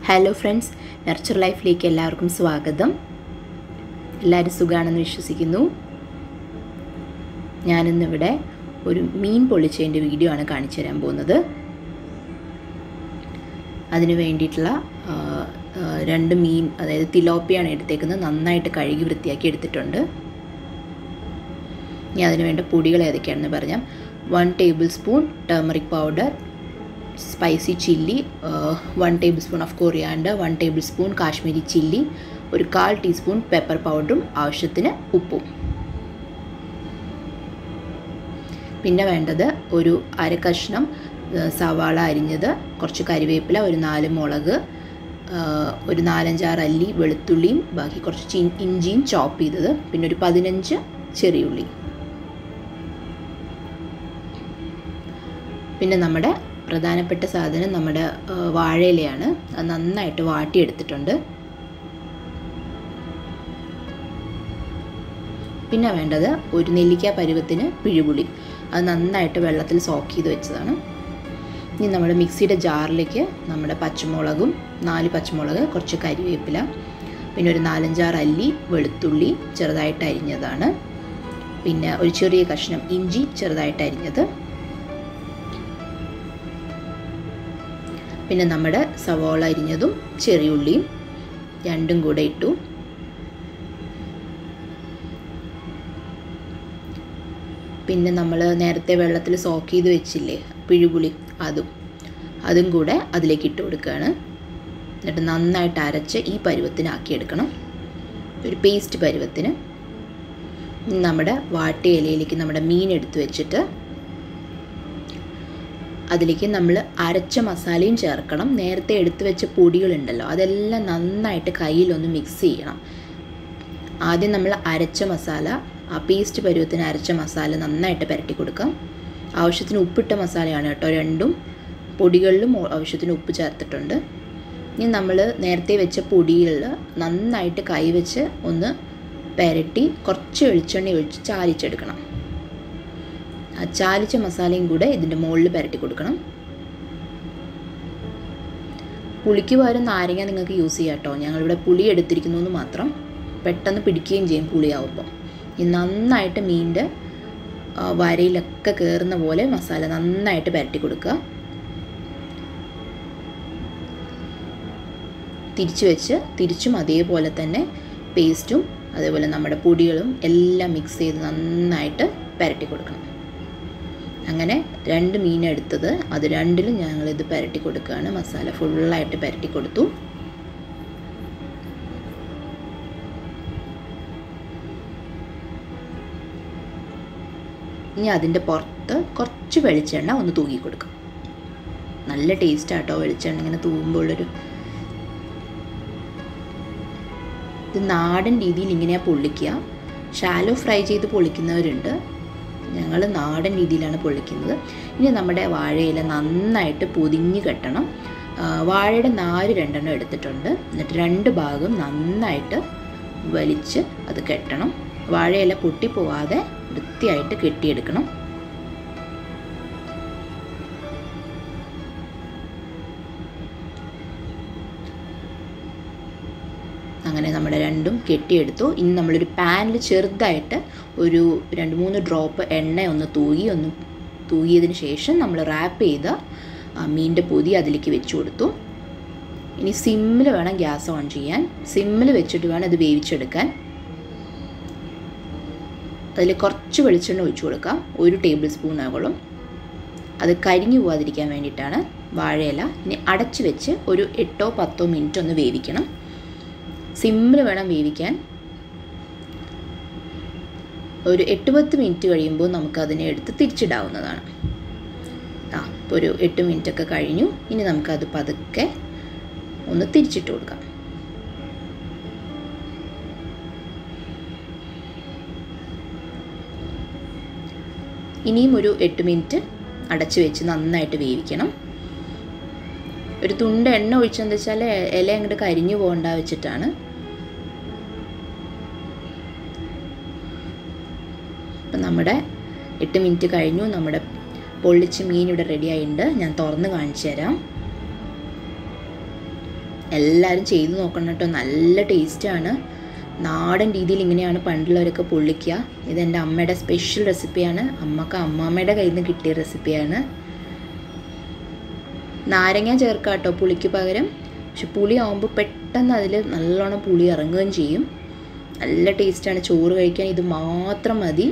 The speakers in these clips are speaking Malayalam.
ഹലോ ഫ്രണ്ട്സ് നർച്ചർ ലൈഫിലേക്ക് എല്ലാവർക്കും സ്വാഗതം എല്ലാവരും സുഖമാണെന്ന് വിശ്വസിക്കുന്നു ഞാനിന്നിവിടെ ഒരു മീൻ പൊള്ളിച്ചതിൻ്റെ വീഡിയോ ആണ് കാണിച്ചു തരാൻ പോകുന്നത് അതിന് വേണ്ടിയിട്ടുള്ള ആ, ആ, രണ്ട് മീൻ അതായത് തിലോപ്പിയാണ് എടുത്തേക്കുന്നത് നന്നായിട്ട് കഴുകി വൃത്തിയാക്കി എടുത്തിട്ടുണ്ട് ഇനി അതിന് വേണ്ട പൊടികൾ ഏതൊക്കെയാണെന്ന് പറഞ്ഞാൽ one tablespoon turmeric powder spicy chilli one tablespoon of coriander one tablespoon Kashmiri chilli ഒരു കാൽ ടീസ്പൂൺ പെപ്പർ പൗഡറും ആവശ്യത്തിന് ഉപ്പും പിന്നെ വേണ്ടത് ഒരു അര കഷ്ണം ആ, സവാള അരിഞ്ഞത് കുറച്ച് കരിവേപ്പില ഒരു നാല് മുളക് ആ, ഒരു നാലഞ്ചാറ് അല്ലി വെളുത്തുള്ളിയും ബാക്കി കുറച്ച് ചി- ഇഞ്ചിയും ചോപ്പ് ചെയ്തത് പിന്നെ ഒരു പതിനഞ്ച് ചെറിയുള്ളി പിന്നെ നമ്മുടെ പ്രധാനപ്പെട്ട സാധനം നമ്മുടെ ആ, വാഴയിലയാണ് അത് നന്നായിട്ട് വാട്ടിയെടുത്തിട്ടുണ്ട് പിന്നെ വേണ്ടത് ഒരു നെല്ലിക്ക പരുവത്തിന് പിഴുപുളി അത് നന്നായിട്ട് വെള്ളത്തിൽ സോക്ക് ചെയ്ത് വെച്ചതാണ് ഇനി നമ്മുടെ മിക്സിയുടെ ജാറിലേക്ക് നമ്മുടെ പച്ചമുളകും നാല് പച്ചമുളക് കുറച്ച് കരിവേപ്പില പിന്നെ ഒരു നാലഞ്ചാറ് അല്ലി വെളുത്തുള്ളി ചെറുതായിട്ട് അരിഞ്ഞതാണ് പിന്നെ ഒരു ചെറിയ കഷ്ണം ഇഞ്ചി ചെറുതായിട്ട് അരിഞ്ഞത് പിന്നെ നമ്മുടെ സവോള അരിഞ്ഞതും ചെറിയുള്ളിയും രണ്ടും കൂടെ ഇട്ടു പിന്നെ നമ്മൾ നേരത്തെ വെള്ളത്തിൽ സോക്ക് ചെയ്ത് വെച്ചില്ലേ പിഴുപുളി അതും അതും കൂടെ അതിലേക്ക് ഇട്ട് കൊടുക്കുകയാണ് എന്നിട്ട് നന്നായിട്ട് അരച്ച് ഈ പരുവത്തിനാക്കി എടുക്കണം ഒരു പേസ്റ്റ് പരുവത്തിന് ഇനി നമ്മുടെ വാട്ടിയ ഇലയിലേക്ക് നമ്മുടെ മീൻ എടുത്ത് വെച്ചിട്ട് അതിലേക്ക് നമ്മൾ അരച്ച മസാലയും ചേർക്കണം നേരത്തെ എടുത്തു വെച്ച പൊടികളുണ്ടല്ലോ അതെല്ലാം നന്നായിട്ട് കയ്യിലൊന്ന് മിക്സ് ചെയ്യണം ആദ്യം നമ്മൾ അരച്ച മസാല ആ പേസ്റ്റ് പരുവത്തിന് അരച്ച മസാല നന്നായിട്ട് പുരട്ടി കൊടുക്കാം ആവശ്യത്തിന് ഉപ്പിട്ട മസാലയാണ് കേട്ടോ രണ്ടും പൊടികളിലും ഓ- ആവശ്യത്തിന് ഉപ്പ് ചേർത്തിട്ടുണ്ട് ഇനി നമ്മൾ നേരത്തെ വെച്ച പൊടികളിൽ നന്നായിട്ട് കൈവച്ച് ഒന്ന് പുരട്ടി കുറച്ച് വെളിച്ചെണ്ണ ഒഴിച്ച് ചാലിച്ചെടുക്കണം ആ ചാലിച്ച മസാലയും കൂടെ ഇതിൻ്റെ മുകളിൽ പുരട്ടി കൊടുക്കണം പുളിക്ക് പകരം നാരങ്ങ നിങ്ങൾക്ക് യൂസ് ചെയ്യാം കേട്ടോ ഞങ്ങളിവിടെ പുളി എടുത്തിരിക്കുന്നു എന്ന് മാത്രം പെട്ടെന്ന് പിടിക്കുകയും ചെയ്യും പുളിയാവുമ്പോൾ ഈ നന്നായിട്ട് മീനിൻ്റെ വരയിലൊക്കെ കയറുന്ന പോലെ മസാല നന്നായിട്ട് പുരട്ടി കൊടുക്കുക തിരിച്ചു വെച്ച് തിരിച്ചും അതേപോലെ തന്നെ പേസ്റ്റും അതേപോലെ നമ്മുടെ പൊടികളും എല്ലാം മിക്സ് ചെയ്ത് നന്നായിട്ട് പുരട്ടി കൊടുക്കണം അങ്ങനെ രണ്ട് മീൻ എടുത്തത് അത് രണ്ടിലും ഞങ്ങളിത് പുരട്ടി കൊടുക്കുകയാണ് മസാല ഫുള്ളായിട്ട് പുരട്ടി കൊടുത്തു ഇനി അതിൻ്റെ പുറത്ത് കുറച്ച് വെളിച്ചെണ്ണ ഒന്ന് തൂക്കി കൊടുക്കും നല്ല ടേസ്റ്റ് ആട്ടോ വെളിച്ചെണ്ണ ഇങ്ങനെ തൂകുമ്പോഴൊരു ഇത് നാടൻ രീതിയിൽ ഇങ്ങനെയാണ് പൊള്ളിക്കുക ഷാലോ ഫ്രൈ ചെയ്ത് പൊള്ളിക്കുന്നവരുണ്ട് ഞങ്ങൾ നാടൻ രീതിയിലാണ് പൊള്ളിക്കുന്നത് ഇനി നമ്മുടെ വാഴയില നന്നായിട്ട് പൊതിഞ്ഞ് കെട്ടണം ആ, വാഴയുടെ നാര് രണ്ടെണ്ണം എടുത്തിട്ടുണ്ട് എന്നിട്ട് രണ്ട് ഭാഗം നന്നായിട്ട് വലിച്ച് അത് കെട്ടണം വാഴയില പൊട്ടിപ്പോവാതെ വൃത്തിയായിട്ട് കെട്ടിയെടുക്കണം അങ്ങനെ നമ്മുടെ രണ്ടും കെട്ടിയെടുത്തു ഇനി നമ്മളൊരു പാനിൽ ചെറുതായിട്ട് ഒരു രണ്ട് മൂന്ന് ഡ്രോപ്പ് എണ്ണ ഒന്ന് തൂകി ഒന്ന് തൂകിയതിന് ശേഷം നമ്മൾ റാപ്പ് ചെയ്ത ആ മീനിൻ്റെ പൊതി അതിലേക്ക് വെച്ച് കൊടുത്തു ഇനി സിമ്മിൽ വേണം ഗ്യാസ് ഓൺ ചെയ്യാൻ സിമ്മിൽ വെച്ചിട്ട് വേണം ഇത് വേവിച്ചെടുക്കാൻ അതിൽ കുറച്ച് വെളിച്ചെണ്ണ ഒഴിച്ചു കൊടുക്കാം ഒരു ടേബിൾ സ്പൂൺ ആകോളം അത് കരിഞ്ഞു പോകാതിരിക്കാൻ വേണ്ടിയിട്ടാണ് വാഴയില ഇനി അടച്ച് വെച്ച് ഒരു എട്ടോ പത്തോ മിനിറ്റ് ഒന്ന് വേവിക്കണം സിമ്മിൽ വേണം വേവിക്കാൻ ഒരു എട്ട് പത്ത് മിനിറ്റ് കഴിയുമ്പോൾ നമുക്ക് അതിനെ എടുത്ത് തിരിച്ചിടാവുന്നതാണ് ആ ഇപ്പോൾ ഒരു എട്ട് മിനിറ്റ് ഒക്കെ കഴിഞ്ഞു ഇനി നമുക്കത് പതുക്കെ ഒന്ന് തിരിച്ചിട്ട് കൊടുക്കാം ഇനിയും ഒരു എട്ട് മിനിറ്റ് അടച്ചു വെച്ച് നന്നായിട്ട് വേവിക്കണം ഒരു തുണ്ട് എണ്ണ ഒഴിച്ചെന്ന് വെച്ചാൽ ഇല അങ്ങോട്ട് കരിഞ്ഞു പോകണ്ട വെച്ചിട്ടാണ് അപ്പം നമ്മുടെ എട്ട് മിനിറ്റ് കഴിഞ്ഞു നമ്മുടെ പൊള്ളിച്ച് മീൻ ഇവിടെ റെഡി ആയിട്ടുണ്ട് ഞാൻ തുറന്ന് കാണിച്ചു തരാം എല്ലാവരും ചെയ്ത് നോക്കണം കേട്ടോ നല്ല ടേസ്റ്റാണ് നാടൻ രീതിയിൽ ഇങ്ങനെയാണ് പണ്ടുള്ളവരൊക്കെ പൊള്ളിക്കുക ഇതെൻ്റെ അമ്മയുടെ സ്പെഷ്യൽ റെസിപ്പിയാണ് അമ്മക്ക് അമ്മാമ്മയുടെ കയ്യിൽ നിന്ന് കിട്ടിയ റെസിപ്പിയാണ് നാരങ്ങ ചേർക്കാം കേട്ടോ പുളിക്ക് പകരം പക്ഷെ പുളി ആകുമ്പോൾ പെട്ടെന്ന് അതിൽ നല്ലോണം പുളി ഇറങ്ങുകയും ചെയ്യും നല്ല ടേസ്റ്റാണ് ചോറ് കഴിക്കാൻ ഇത് മാത്രം മതി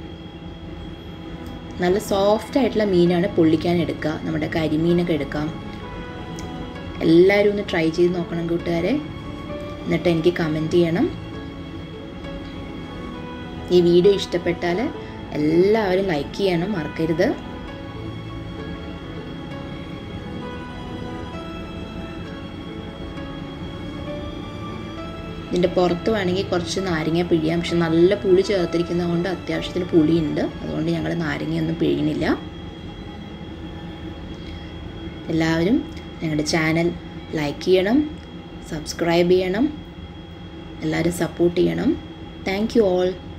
നല്ല സോഫ്റ്റ് ആയിട്ടുള്ള മീനാണ് പൊള്ളിക്കാൻ എടുക്കുക നമ്മുടെ കരിമീനൊക്കെ എടുക്കാം എല്ലാവരും ഒന്ന് ട്രൈ ചെയ്ത് നോക്കണം കൂട്ടുകാരെ എന്നിട്ട് എനിക്ക് കമൻറ്റ് ചെയ്യണം ഈ വീഡിയോ ഇഷ്ടപ്പെട്ടാൽ എല്ലാവരും ലൈക്ക് ചെയ്യണം മറക്കരുത് ഇതിൻ്റെ പുറത്ത് വേണമെങ്കിൽ കുറച്ച് നാരങ്ങ പിഴിയാം പക്ഷെ നല്ല പുളി ചേർത്തിരിക്കുന്നത് കൊണ്ട് അത്യാവശ്യത്തിന് പുളിയുണ്ട് അതുകൊണ്ട് ഞങ്ങൾ നാരങ്ങയൊന്നും പിഴിയണില്ല എല്ലാവരും ഞങ്ങളുടെ ചാനൽ ലൈക്ക് ചെയ്യണം സബ്സ്ക്രൈബ് ചെയ്യണം എല്ലാവരും സപ്പോർട്ട് ചെയ്യണം താങ്ക് യു ഓൾ